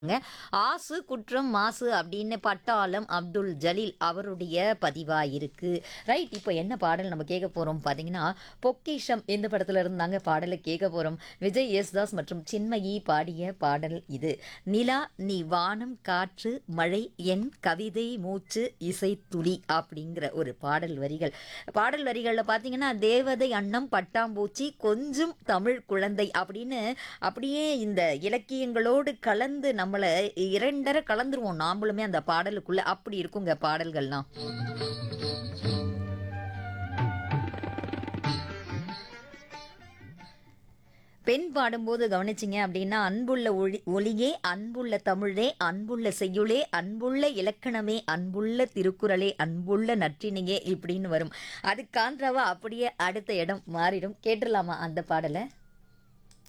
ங்க. ஆசு குற்றம் மாசு அப்படின்னு பட்டாளம் அப்துல் ஜலீல் அவருடைய பதிவா இருக்கு ரைட் இப்போ என்ன பாடல் நம்ம கேட்க போறோம் பார்த்தீங்கன்னா பொக்கிஷம் இந்த படத்துல இருந்தாங்க பாடலை கேட்க போறோம் விஜய் யேசுதாஸ் மற்றும் சின்மயி பாடிய பாடல் இது நிலா நீ வானம் காற்று மழை என் கவிதை மூச்சு இசை துளி அப்படிங்கிற ஒரு பாடல் வரிகள் பாடல் வரிகளில் பார்த்தீங்கன்னா தேவதை அன்னம் பட்டாம்பூச்சி கொஞ்சம் தமிழ் குழந்தை அப்படின்னு அப்படியே இந்த இலக்கியங்களோடு கலந்து நம்மளை இரண்டரை கலந்துருவோம் நாமளுமே அந்த பாடலுக்குள்ள அப்படி இருக்குங்க பாடல்கள்லாம் பெண் பாடும்போது கவனிச்சிங்க அப்படின்னா அன்புள்ள ஒளி ஒளியே அன்புள்ள தமிழே அன்புள்ள செய்யுளே அன்புள்ள இலக்கணமே அன்புள்ள திருக்குறளே அன்புள்ள நற்றினையே இப்படின்னு வரும் அது காண்றவா அப்படியே அடுத்த இடம் மாறிடும் கேட்டுடலாமா அந்த பாடலை